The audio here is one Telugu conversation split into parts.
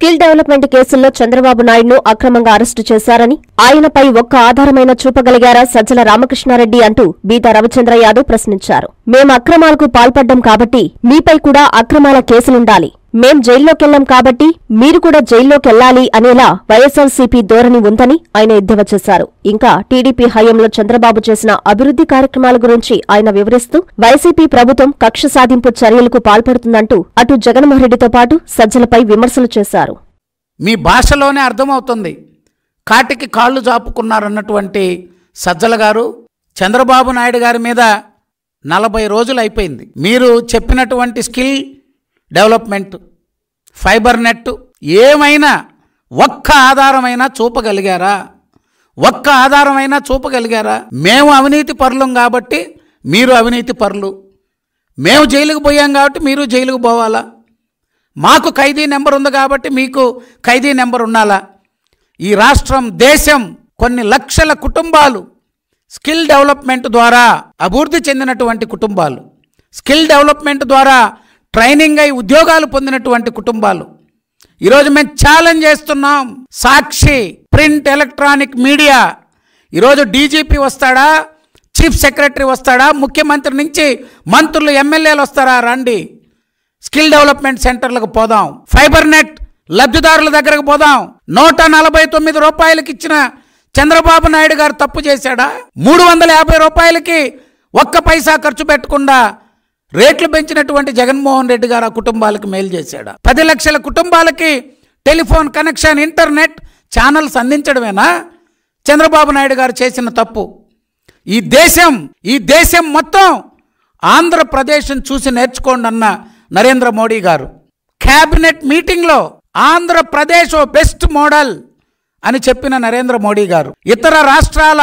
స్కిల్ డెవలప్మెంట్ కేసుల్లో చంద్రబాబు నాయుడును అక్రమంగా అరెస్టు చేశారని ఆయనపై ఒక్క ఆధారమైన చూపగలిగారా సజ్జల రామకృష్ణారెడ్డి అంటూ బీతా రవిచంద్ర యాదవ్ ప్రశ్నించారు మేం అక్రమాలకు పాల్పడ్డం కాబట్టి మీపై కూడా అక్రమాల కేసులుండాలి మేం జైల్లోకెళ్లాం కాబట్టి మీరు కూడా జైల్లోకెళ్లాలి అనేలా వైఎస్సార్సీపీ ధోరణి ఉందని ఆయన ఎద్దేవా చేశారు ఇంకా టీడీపీ హయాంలో చంద్రబాబు చేసిన అభివృద్ధి కార్యక్రమాల గురించి ఆయన వివరిస్తూ వైసీపీ ప్రభుత్వం కక్ష సాధింపు చర్యలకు పాల్పడుతుందంటూ అటు జగన్మోహన్ రెడ్డితో పాటు సజ్జలపై విమర్శలు చేశారు మీ భాషలోనే అర్థమవుతుంది కాటికి కాళ్ళు జాపుకున్నారన్నటువంటి సజ్జల గారు చంద్రబాబు నాయుడు గారి మీద నలభై రోజులు అయిపోయింది మీరు చెప్పినటువంటి స్కిల్ డెవలప్మెంట్ ఫైబర్ నెట్ ఏమైనా ఒక్క ఆధారమైనా చూపగలిగారా ఒక్క ఆధారమైనా చూపగలిగారా మేము అవినీతి పరులం కాబట్టి మీరు అవినీతి పరులు మేము జైలుకు పోయాం కాబట్టి మీరు జైలుకు పోవాలా మాకు ఖైదీ నెంబర్ ఉంది కాబట్టి మీకు ఖైదీ నెంబర్ ఉండాలా ఈ రాష్ట్రం దేశం కొన్ని లక్షల కుటుంబాలు స్కిల్ డెవలప్మెంట్ ద్వారా అభివృద్ధి చెందినటువంటి కుటుంబాలు స్కిల్ డెవలప్మెంట్ ద్వారా ట్రైనింగ్ అయి ఉద్యోగాలు పొందినటువంటి కుటుంబాలు ఈరోజు మేము ఛాలెంజ్ చేస్తున్నాం సాక్షి ప్రింట్ ఎలక్ట్రానిక్ మీడియా ఈరోజు డీజీపీ వస్తాడా చీఫ్ సెక్రటరీ వస్తాడా ముఖ్యమంత్రి నుంచి మంత్రులు ఎమ్మెల్యేలు వస్తారా రండి స్కిల్ డెవలప్మెంట్ సెంటర్లకు పోదాం ఫైబర్ నెట్ లబ్ధిదారుల దగ్గరకు పోదాం నూట నలభై తొమ్మిది రూపాయలకి ఇచ్చిన చంద్రబాబు నాయుడు గారు తప్పు చేశాడా మూడు వందల యాభై రూపాయలకి ఒక్క పైసా ఖర్చు పెట్టకుండా రేట్లు పెంచినటువంటి జగన్మోహన్ రెడ్డి గారు ఆ కుటుంబాలకు మేలు చేశాడా పది లక్షల కుటుంబాలకి టెలిఫోన్ కనెక్షన్ ఇంటర్నెట్ ఛానల్స్ అందించడమేనా చంద్రబాబు నాయుడు గారు చేసిన తప్పు ఈ దేశం ఈ దేశం మొత్తం ఆంధ్రప్రదేశ్ని చూసి నేర్చుకోండి అన్న నరేంద్ర మోడీ గారు క్యాబినెట్ మీటింగ్లో ఆంధ్రప్రదేశ్ ఓ బెస్ట్ మోడల్ అని చెప్పిన నరేంద్ర మోడీ గారు ఇతర రాష్ట్రాల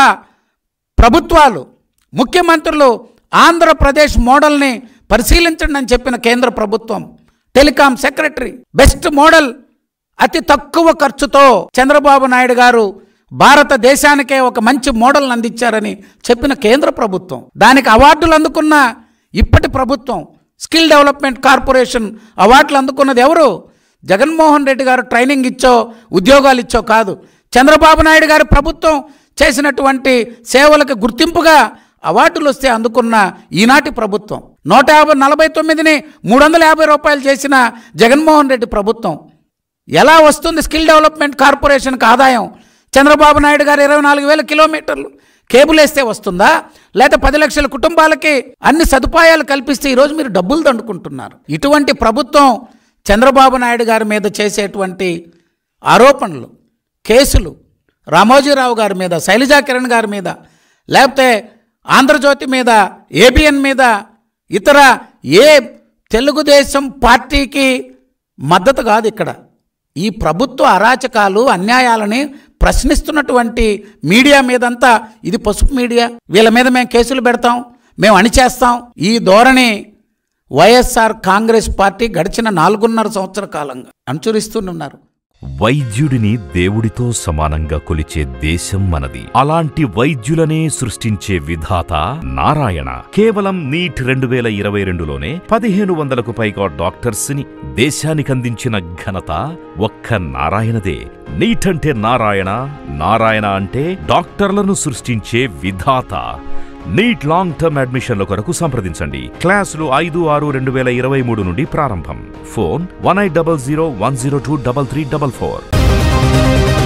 ప్రభుత్వాలు ముఖ్యమంత్రులు ఆంధ్రప్రదేశ్ మోడల్ని పరిశీలించండి అని చెప్పిన కేంద్ర ప్రభుత్వం టెలికాం సెక్రటరీ బెస్ట్ మోడల్ అతి తక్కువ ఖర్చుతో చంద్రబాబు నాయుడు గారు భారతదేశానికే ఒక మంచి మోడల్ అందించారని చెప్పిన కేంద్ర ప్రభుత్వం దానికి అవార్డులు అందుకున్న ఇప్పటి ప్రభుత్వం స్కిల్ డెవలప్మెంట్ కార్పొరేషన్ అవార్డులు అందుకున్నది ఎవరు జగన్మోహన్ రెడ్డి గారు ట్రైనింగ్ ఇచ్చో ఉద్యోగాలు ఇచ్చో కాదు చంద్రబాబు నాయుడు గారి ప్రభుత్వం చేసినటువంటి సేవలకు గుర్తింపుగా అవార్డులు వస్తే అందుకున్న ఈనాటి ప్రభుత్వం నూట యాభై నలభై తొమ్మిదిని మూడు వందల యాభై రూపాయలు చేసిన జగన్మోహన్ రెడ్డి ప్రభుత్వం ఎలా వస్తుంది స్కిల్ డెవలప్మెంట్ కార్పొరేషన్కి ఆదాయం చంద్రబాబు నాయుడు గారు ఇరవై నాలుగు వేల కిలోమీటర్లు కేబుల్ వేస్తే వస్తుందా లేదా పది లక్షల కుటుంబాలకి అన్ని సదుపాయాలు కల్పిస్తే ఈరోజు మీరు డబ్బులు దండుకుంటున్నారు ఇటువంటి ప్రభుత్వం చంద్రబాబు నాయుడు గారి మీద చేసేటువంటి ఆరోపణలు కేసులు రామోజీరావు గారి మీద శైలజా కిరణ్ గారి మీద లేకపోతే ఆంధ్రజ్యోతి మీద ఏబిఎన్ మీద ఇతర ఏ తెలుగుదేశం పార్టీకి మద్దతు కాదు ఇక్కడ ఈ ప్రభుత్వ అరాచకాలు అన్యాయాలని ప్రశ్నిస్తున్నటువంటి మీడియా మీదంతా ఇది పసుపు మీడియా వీళ్ళ మీద మేము కేసులు పెడతాం మేము అణిచేస్తాం ఈ ధోరణి వైఎస్ఆర్ కాంగ్రెస్ పార్టీ గడిచిన నాలుగున్నర సంవత్సర కాలంగా అనుసరిస్తూనున్నారు వైద్యుడిని దేవుడితో సమానంగా కొలిచే దేశం మనది అలాంటి వైద్యులనే సృష్టించే విధాత నారాయణ కేవలం నీట్ రెండు వేల ఇరవై రెండులోనే పదిహేను వందలకు పైగా డాక్టర్స్ ని దేశానికందించిన ఘనత ఒక్క నారాయణదే నీట్ అంటే నారాయణ నారాయణ అంటే డాక్టర్లను సృష్టించే విధాత నీట్ లాంగ్ టర్మ్ అడ్మిషన్ల కొరకు సంప్రదించండి క్లాసులు ఐదు ఆరు రెండు వేల ఇరవై మూడు నుండి ప్రారంభం phone one eight double zero one zero two double three double four